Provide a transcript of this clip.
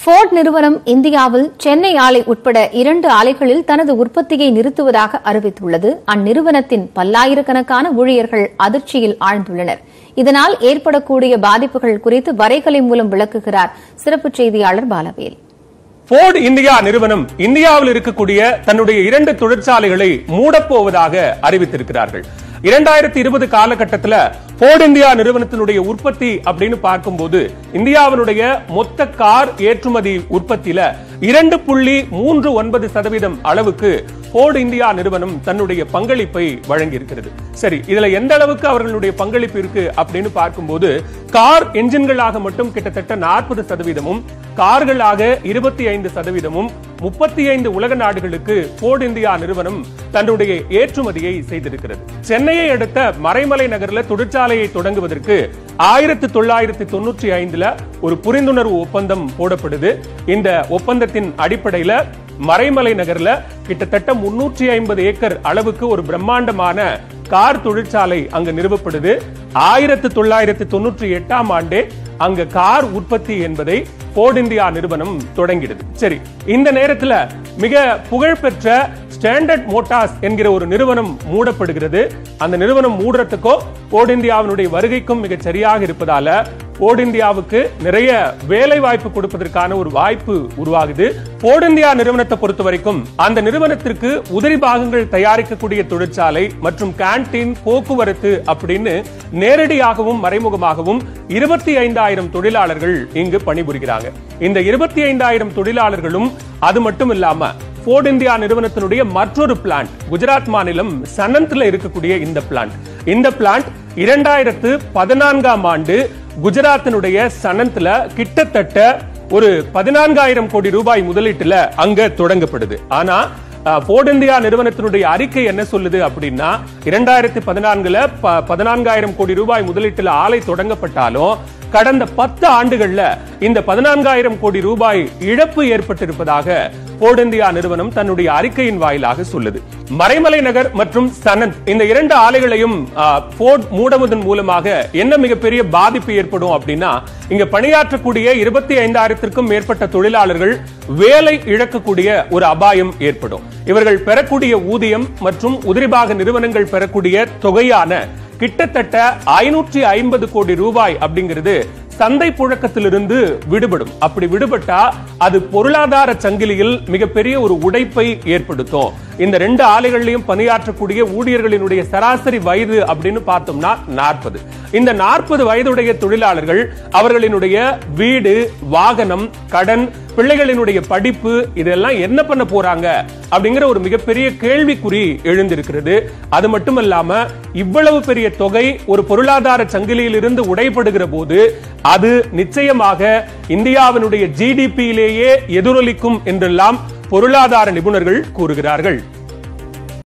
fort நிறுவனம் இந்தியாவில் சென்னை ஆலை உட்பட இரண்டு ஆலைகளில் தனது உற்பத்தியை நிறுத்துவதாக அறிவித்துள்ளது அந்நிறுவனத்தின் பல்லாயிரக்கணக்கான ஊழியர்கள் அதிர்ச்சியில் ஆழ்ந்துள்ளனர் இதனால் ஏற்படக்கூடிய பாதிப்புகள் குறித்து வரைகலை மூலம் விளக்குகிறார் சிறப்பு செய்தியாளர் பாலவேல் போர்டு இந்தியா நிறுவனம் இந்தியாவில் இருக்கக்கூடிய தன்னுடைய இரண்டு தொழிற்சாலைகளை மூடப்போவதாக அறிவித்திருக்கிறார்கள் இரண்டாயிரத்தி இருபது காலகட்டத்தில் போர்டு இந்தியா நிறுவனத்தினுடைய உற்பத்தி அப்படின்னு பார்க்கும்போது இந்தியாவினுடைய மொத்த கார் ஏற்றுமதி உற்பத்தியில இரண்டு புள்ளி மூன்று ஒன்பது சதவீதம் அளவுக்கு போர்டு இந்தியா நிறுவனம் தன்னுடைய பங்களிப்பை வழங்கியிருக்கிறது சரி இதுல எந்த அளவுக்கு அவர்களுடைய பங்களிப்பு இருக்கு அப்படின்னு பார்க்கும்போது கார் என்ஜின்களாக மட்டும் கிட்டத்தட்ட நாற்பது சதவீதமும் கார்களாக இருபத்தி ஐந்து சதவீதமும் முப்பத்தி ஐந்து உலக நாடுகளுக்கு போர்டு இந்தியா நிறுவனம் தன்னுடைய ஏற்றுமதியை செய்திருக்கிறது சென்னையை அடுத்த மறைமலை நகர்ல தொழிற்சாலையை தொடங்குவதற்கு ஆயிரத்தி தொள்ளாயிரத்தி தொண்ணூற்றி ஐந்துல ஒரு புரிந்துணர்வு ஒப்பந்தம் போடப்படுது இந்த ஒப்பந்தத்தின் அடிப்படையில மறைமலை நகர்ல கிட்டத்தட்ட முன்னூற்றி ஐம்பது ஏக்கர் அளவுக்கு ஒரு பிரம்மாண்டமான கார் தொழிற்சாலை அங்கு நிறுவப்படுது ஆயிரத்தி தொள்ளாயிரத்தி தொண்ணூற்றி எட்டாம் ஆண்டே அங்க கார் உற்பத்தி என்பதை போர்ட் இந்தியா நிறுவனம் தொடங்கிடுது சரி இந்த நேரத்துல மிக புகழ்பெற்ற ஸ்டாண்டர்ட் மோட்டார்ஸ் என்கிற ஒரு நிறுவனம் மூடப்படுகிறது அந்த நிறுவனம் மூடுறதுக்கோ போர்ட் இந்தியாவினுடைய வருகைக்கும் மிக சரியாக இருப்பதால போர்ட் இந்தியாவுக்கு நிறைய வேலை வாய்ப்பு கொடுப்பதற்கான ஒரு வாய்ப்பு உருவாகுது போர்ட் இந்தியா நிறுவனத்தை பொறுத்த வரைக்கும் அந்த நிறுவனத்திற்கு உதிரி பாகங்கள் தயாரிக்கக்கூடிய தொழிற்சாலை மற்றும் கேன்டீன் போக்குவரத்து அப்படின்னு நேரடியாகவும் மறைமுகமாகவும் இருபத்தி ஐந்தாயிரம் தொழிலாளர்கள் இங்கு பணிபுரிகிறாங்க இந்த இருபத்தி ஐந்தாயிரம் தொழிலாளர்களும் அது மட்டும் இல்லாம போர்ட் இந்தியா நிறுவனத்தினுடைய மற்றொரு பிளான்ட் குஜராத் மாநிலம் சனந்த்ல இருக்கக்கூடிய இந்த பிளான்ட் இந்த பிளான்ட் இரண்டாயிரத்து பதினான்காம் ஆண்டு குஜராத்தினுடைய சனந்த்ல கிட்டத்தட்ட ஒரு பதினான்காயிரம் கோடி ரூபாய் முதலீட்டுல அங்க தொடங்கப்படுது ஆனா போர்ட் இந்தியா நிறுவனத்தினுடைய அறிக்கை என்ன சொல்லுது அப்படின்னா இரண்டாயிரத்தி பதினான்குல பதினான்காயிரம் கோடி ரூபாய் முதலீட்டுல ஆலை தொடங்கப்பட்டாலும் கடந்த பத்து ஆண்டுகள்ல இந்த பதினான்காயிரம் கோடி ரூபாய் இழப்பு ஏற்பட்டிருப்பதாக போர்ட் இந்தியா நிறுவனம் தன்னுடைய அறிக்கையின் வாயிலாக சொல்லுது மறைமலை நகர் மற்றும் சனந்த் இந்த இரண்டு ஆலைகளையும் போர்ட் மூடுவதன் மூலமாக என்ன மிகப்பெரிய பாதிப்பு ஏற்படும் அப்படின்னா இங்க பணியாற்றக்கூடிய இருபத்தி ஐந்தாயிரத்திற்கும் மேற்பட்ட தொழிலாளர்கள் வேலை இழக்கக்கூடிய ஒரு அபாயம் ஏற்படும் இவர்கள் பெறக்கூடிய ஊதியம் மற்றும் உதிரிபாக நிறுவனங்கள் பெறக்கூடிய தொகையான கிட்டத்தட்ட ஐநூற்றி ஐம்பது கோடி ரூபாய் அப்படிங்கிறது சந்தை புழக்கத்திலிருந்து விடுபடும் அப்படி விடுபட்டா அது பொருளாதார சங்கிலியில் மிகப்பெரிய ஒரு உடைப்பை ஏற்படுத்தும் இந்த ரெண்டு ஆலைகள்லையும் பணியாற்றக்கூடிய ஊழியர்களினுடைய சராசரி வயது அப்படின்னு பார்த்தோம்னா நாற்பது இந்த நாற்பது வயதுடைய தொழிலாளர்கள் அவர்களினுடைய வீடு வாகனம் கடன் பிள்ளைகளினுடைய படிப்பு இதெல்லாம் என்ன பண்ண போறாங்க அப்படிங்கிற ஒரு மிகப்பெரிய கேள்விக்குறி எழுந்திருக்கிறது அது மட்டுமல்லாம இவ்வளவு பெரிய தொகை ஒரு பொருளாதார சங்கிலியில் இருந்து உடைப்படுகிற போது அது நிச்சயமாக இந்தியாவினுடைய ஜிடிபியிலேயே எதிரொலிக்கும் என்றெல்லாம் பொருளாதார நிபுணர்கள் கூறுகிறார்கள்